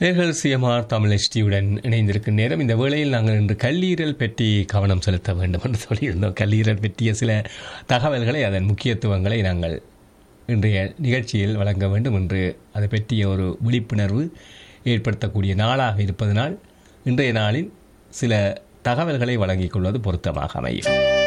நேர்கள் சிஎம்ஆர் தமிழ் எஸ்டியுடன் இணைந்திருக்கும் நேரம் இந்த வேளையில் நாங்கள் இன்று கல்லீரல் பற்றி கவனம் செலுத்த வேண்டும் என்று சொல்லியிருந்தோம் கல்லீரல் பற்றிய சில தகவல்களை அதன் முக்கியத்துவங்களை நாங்கள் இன்றைய நிகழ்ச்சியில் வழங்க வேண்டும் என்று அதை பற்றிய ஒரு விழிப்புணர்வு ஏற்படுத்தக்கூடிய நாளாக இருப்பதனால் இன்றைய நாளில் சில தகவல்களை வழங்கிக் கொள்வது பொருத்தமாக அமையும்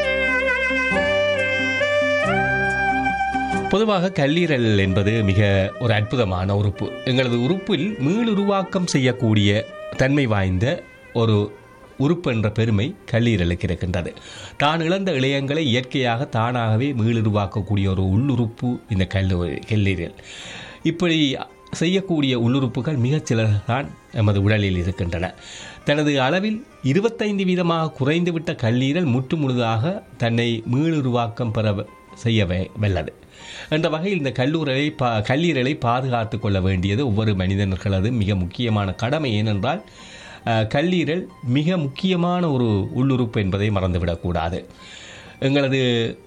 பொதுவாக கல்லீரல் என்பது மிக ஒரு அற்புதமான உறுப்பு எங்களது உறுப்பில் மீளுருவாக்கம் செய்யக்கூடிய தன்மை வாய்ந்த ஒரு உறுப்பு என்ற பெருமை கல்லீரலுக்கு இருக்கின்றது தான் இழந்த இளையங்களை இயற்கையாக தானாகவே மீளுருவாக்கக்கூடிய ஒரு உள்ளுறுப்பு இந்த கல்லு கல்லீரல் இப்படி செய்யக்கூடிய உள்ளுறுப்புகள் மிகச்சில தான் நமது உடலில் இருக்கின்றன தனது அளவில் இருபத்தைந்து வீதமாக குறைந்துவிட்ட கல்லீரல் முற்று முழுதாக தன்னை மீளுருவாக்கம் பெற செய்ய வல்லது என்ற வகையில் இந்த கல்லூரலை பா கல்லீரலை பாதுகாத்து கொள்ள வேண்டியது ஒவ்வொரு மனிதர்களது மிக முக்கியமான கடமை ஏனென்றால் கல்லீரல் மிக முக்கியமான ஒரு உள்ளுறுப்பு என்பதை மறந்துவிடக்கூடாது எங்களது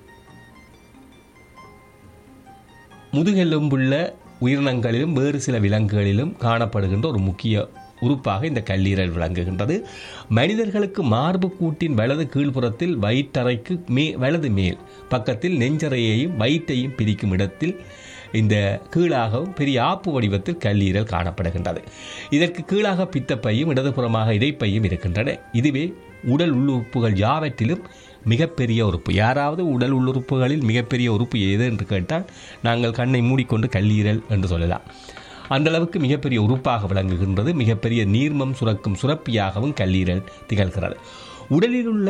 முதுகெலும்புள்ள உயிரினங்களிலும் வேறு சில விலங்குகளிலும் காணப்படுகின்ற ஒரு முக்கிய உறுப்பாக இந்த கல்லீரல் விளங்குகின்றது மனிதர்களுக்கு மார்பு கூட்டின் வலது கீழ்ப்புறத்தில் வயிற்றறைக்கு மே வலது மேல் பக்கத்தில் நெஞ்சறையையும் வயிற்றையும் பிரிக்கும் இடத்தில் இந்த கீழாகவும் பெரிய ஆப்பு வடிவத்தில் கல்லீரல் காணப்படுகின்றது இதற்கு கீழாக பித்தப்பையும் இடதுபுறமாக இடைப்பையும் இருக்கின்றன இதுவே உடல் உள்ளுறுப்புகள் யாவற்றிலும் மிகப்பெரிய உறுப்பு யாராவது உடல் உள்ளுறுப்புகளில் மிகப்பெரிய உறுப்பு எது என்று கேட்டால் நாங்கள் கண்ணை மூடிக்கொண்டு கல்லீரல் என்று சொல்லலாம் அந்த அளவுக்கு மிகப்பெரிய உறுப்பாக விளங்குகின்றது மிகப்பெரிய நீர்மம் சுரக்கும் சுரப்பியாகவும் கல்லீரல் திகழ்கிறது உடலில் உள்ள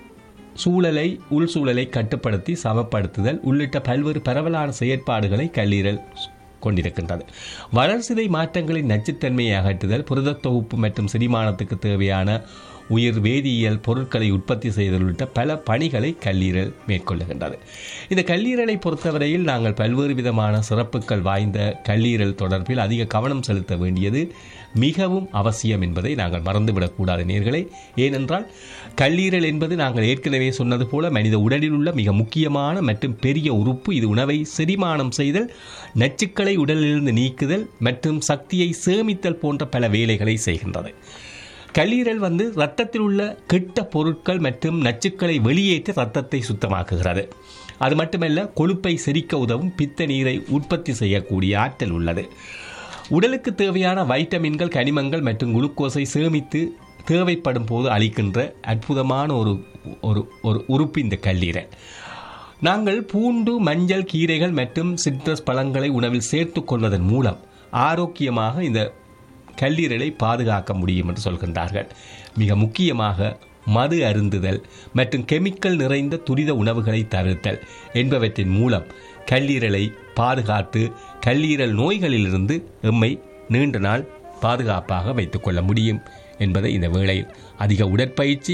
சூழலை உள் சூழலை கட்டுப்படுத்தி சமப்படுத்துதல் உள்ளிட்ட பல்வேறு பரவலான செயற்பாடுகளை கல்லீரல் கொண்டிருக்கின்றது வளர்சிதை மாற்றங்களின் நச்சுத்தன்மையை அகற்றுதல் புரத தொகுப்பு மற்றும் செரிமானத்துக்கு தேவையான உயிர் வேதியியல் பொருட்களை உற்பத்தி செய்தல் உள்ளிட்ட பல பணிகளை கல்லீரல் மேற்கொள்ளுகின்றது இந்த கல்லீரலை பொறுத்தவரையில் நாங்கள் பல்வேறு விதமான சிறப்புகள் வாய்ந்த கல்லீரல் தொடர்பில் அதிக கவனம் செலுத்த வேண்டியது மிகவும் அவசியம் என்பதை நாங்கள் மறந்துவிடக்கூடாது நேர்களை ஏனென்றால் கல்லீரல் என்பது நாங்கள் ஏற்கனவே சொன்னது போல மனித உடலில் உள்ள மிக முக்கியமான மற்றும் பெரிய உறுப்பு இது உணவை செரிமானம் செய்தல் நச்சுக்களை உடலிலிருந்து நீக்குதல் மற்றும் சக்தியை சேமித்தல் போன்ற பல வேலைகளை செய்கின்றது கல்லீரல் வந்து ரத்தத்தில் உள்ள கெட்ட பொருட்கள் மற்றும் நச்சுக்களை வெளியேற்றி ரத்தத்தை சுத்தமாக்குகிறது அது மட்டுமல்ல கொழுப்பை செரிக்க உதவும் பித்த நீரை உற்பத்தி செய்யக்கூடிய ஆற்றல் உள்ளது உடலுக்கு தேவையான வைட்டமின்கள் கனிமங்கள் மற்றும் குளுக்கோஸை சேமித்து தேவைப்படும் போது அளிக்கின்ற அற்புதமான ஒரு ஒரு ஒரு உறுப்பு இந்த கல்லீரல் நாங்கள் பூண்டு மஞ்சள் கீரைகள் மற்றும் சிட்ரஸ் பழங்களை உணவில் சேர்த்து கொள்வதன் மூலம் ஆரோக்கியமாக இந்த கல்லீரலை பாதுகாக்க முடியும் என்று சொல்கின்றார்கள் மிக முக்கியமாக மது அருந்துதல் மற்றும் கெமிக்கல் நிறைந்த துரித உணவுகளை தவிர்த்தல் என்பவற்றின் மூலம் கல்லீரலை பாதுகாத்து கல்லீரல் நோய்களிலிருந்து எம்மை நீண்ட நாள் பாதுகாப்பாக வைத்துக்கொள்ள முடியும் என்பதை இந்த வேளையில் அதிக உடற்பயிற்சி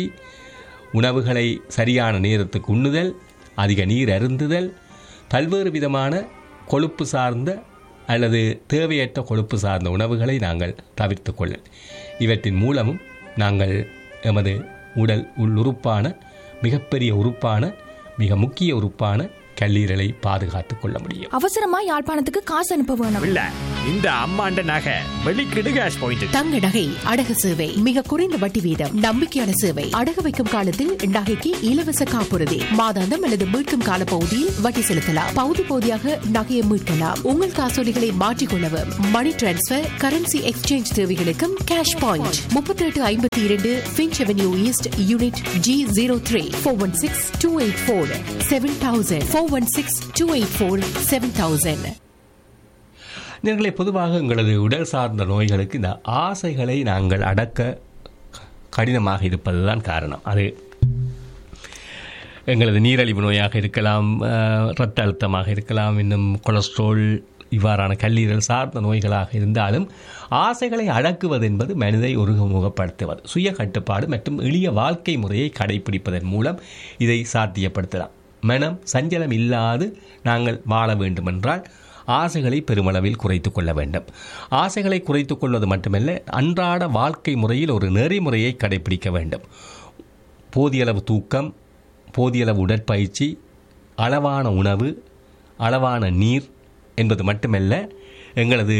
உணவுகளை சரியான நேரத்துக்கு உண்ணுதல் அதிக நீர் அருந்துதல் பல்வேறு விதமான கொழுப்பு சார்ந்த அல்லது தேவையற்ற கொழுப்பு சார்ந்த உணவுகளை நாங்கள் தவிர்த்து கொள்ள இவற்றின் மூலமும் நாங்கள் எமது உடல் உள்ளுறுப்பான மிகப்பெரிய உறுப்பான மிக முக்கிய உறுப்பான கல்லீரலை பாதுகாத்துக் கொள்ள முடியும் அவசரமா யாழ்ப்பாணத்துக்கு காசு அனுப்ப வேணும் இல்ல இந்த அம்மாண்ட நகை வெளிக்கிடு கேஷ் பாயிண்ட் தங்க நகை அடகு சேவை மிக குறைந்த வட்டி வீதம் நம்பிக்கையான சேவை அடகு வைக்கும் காலத்தில் நகைக்கு இலவச காப்புறுதி மாதாந்தம் அல்லது மீட்கும் கால பகுதியில் வட்டி செலுத்தலாம் பகுதி பகுதியாக நகையை மீட்கலாம் உங்கள் காசோலிகளை மாற்றிக்கொள்ளவும் மணி டிரான்ஸ்பர் கரன்சி எக்ஸ்சேஞ்ச் தேவைகளுக்கும் கேஷ் பாயிண்ட் முப்பத்தி எட்டு ஐம்பத்தி இரண்டு Finch avenue east unit G zero three four one six two eight four seven thousand four one six two eight four seven thousand நீங்களே பொதுவாக எங்களது உடல் சார்ந்த நோய்களுக்கு இந்த ஆசைகளை நாங்கள் அடக்க கடினமாக இருப்பதுதான் காரணம் அது எங்களது நீரழிவு நோயாக இருக்கலாம் இரத்த அழுத்தமாக இருக்கலாம் இன்னும் கொலஸ்ட்ரால் இவ்வாறான கல்லீரல் சார்ந்த நோய்களாக இருந்தாலும் ஆசைகளை அடக்குவது என்பது மனிதை ஒருமுகப்படுத்துவது சுய கட்டுப்பாடு மற்றும் எளிய வாழ்க்கை முறையை கடைபிடிப்பதன் மூலம் இதை சாத்தியப்படுத்தலாம் மனம் சஞ்சலம் இல்லாது நாங்கள் வாழ வேண்டுமென்றால் ஆசைகளை பெருமளவில் குறைத்து கொள்ள வேண்டும் ஆசைகளை குறைத்து கொள்வது மட்டுமல்ல அன்றாட வாழ்க்கை முறையில் ஒரு நெறிமுறையை கடைபிடிக்க வேண்டும் போதியளவு தூக்கம் போதியளவு உடற்பயிற்சி அளவான உணவு அளவான நீர் என்பது மட்டுமல்ல எங்களது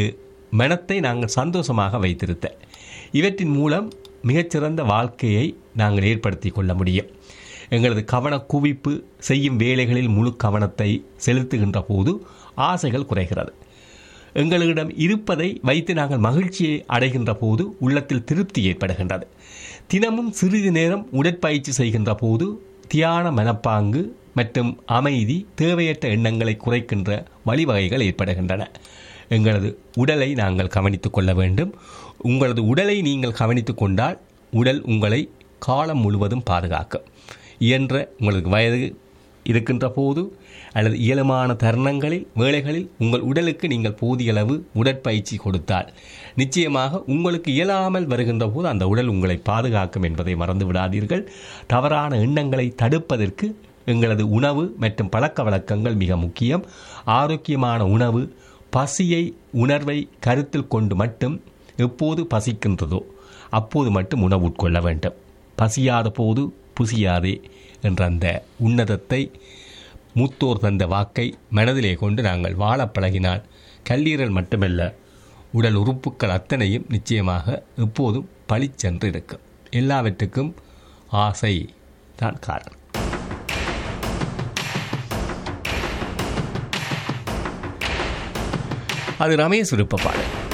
மனத்தை நாங்கள் சந்தோஷமாக வைத்திருத்த இவற்றின் மூலம் மிகச்சிறந்த வாழ்க்கையை நாங்கள் ஏற்படுத்தி கொள்ள முடியும் எங்களது கவன குவிப்பு செய்யும் வேலைகளில் முழு கவனத்தை செலுத்துகின்ற போது ஆசைகள் குறைகிறது எங்களிடம் இருப்பதை வைத்து நாங்கள் மகிழ்ச்சியை அடைகின்ற போது உள்ளத்தில் திருப்தி ஏற்படுகின்றது தினமும் சிறிது நேரம் உடற்பயிற்சி செய்கின்ற போது தியான மனப்பாங்கு மற்றும் அமைதி தேவையற்ற எண்ணங்களை குறைக்கின்ற வழிவகைகள் ஏற்படுகின்றன எங்களது உடலை நாங்கள் கவனித்துக் கொள்ள வேண்டும் உங்களது உடலை நீங்கள் கவனித்துக் கொண்டால் உடல் உங்களை காலம் முழுவதும் பாதுகாக்கும் இயன்ற உங்களுக்கு வயது இருக்கின்ற போது அல்லது இயலுமான தருணங்களில் வேளைகளில் உங்கள் உடலுக்கு நீங்கள் போதிய அளவு உடற்பயிற்சி கொடுத்தால் நிச்சயமாக உங்களுக்கு இயலாமல் வருகின்ற போது அந்த உடல் உங்களை பாதுகாக்கும் என்பதை மறந்து விடாதீர்கள் தவறான எண்ணங்களை தடுப்பதற்கு எங்களது உணவு மற்றும் பழக்க வழக்கங்கள் மிக முக்கியம் ஆரோக்கியமான உணவு பசியை உணர்வை கருத்தில் கொண்டு மட்டும் எப்போது பசிக்கின்றதோ அப்போது மட்டும் உணவு உட்கொள்ள வேண்டும் பசியாத போது புசியாதே என்ற அந்த உன்னதத்தை மூத்தோர் தந்த வாக்கை மனதிலே கொண்டு நாங்கள் வாழப் பழகினால் கல்லீரல் மட்டுமல்ல உடல் உறுப்புகள் அத்தனையும் நிச்சயமாக எப்போதும் பளிச்சென்று இருக்கும் எல்லாவற்றுக்கும் ஆசை தான் காரணம் அது ரமேஷ் விருப்ப பாடல்